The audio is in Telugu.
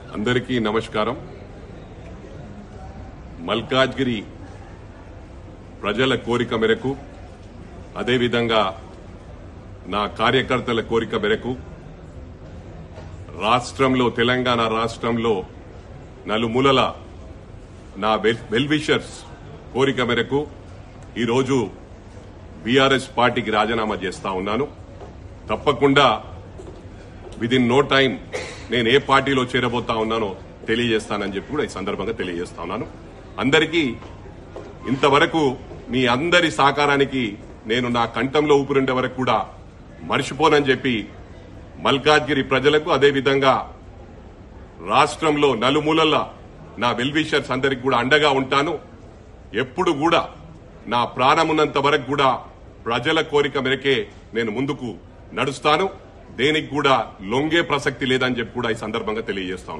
అందరికీ నమస్కారం మల్కాజ్గిరి ప్రజల కోరిక మేరకు అదేవిధంగా నా కార్యకర్తల కోరిక మేరకు రాష్ట్రంలో తెలంగాణ రాష్ట్రంలో నలుమూలల నా వెల్ వెల్విషర్స్ కోరిక మేరకు ఈరోజు బీఆర్ఎస్ పార్టీకి రాజీనామా చేస్తా ఉన్నాను తప్పకుండా విదిన్ నో టైం నేను ఏ పార్టీలో చేరబోతా ఉన్నానో తెలియజేస్తానని చెప్పి కూడా ఈ సందర్భంగా తెలియజేస్తా ఉన్నాను అందరికీ ఇంతవరకు మీ అందరి సహకారానికి నేను నా కంఠంలో ఊపిరిండే వరకు కూడా మర్చిపోనని చెప్పి మల్కాజ్గిరి ప్రజలకు అదేవిధంగా రాష్ట్రంలో నలుమూలల నా వెల్విషర్స్ అందరికి కూడా అండగా ఉంటాను ఎప్పుడు కూడా నా ప్రాణమున్నంత వరకు కూడా ప్రజల కోరిక మేరకే నేను ముందుకు నడుస్తాను దేనికి కూడా లొంగే ప్రసక్తి లేదని చెప్పి కూడా ఈ సందర్భంగా తెలియజేస్తాను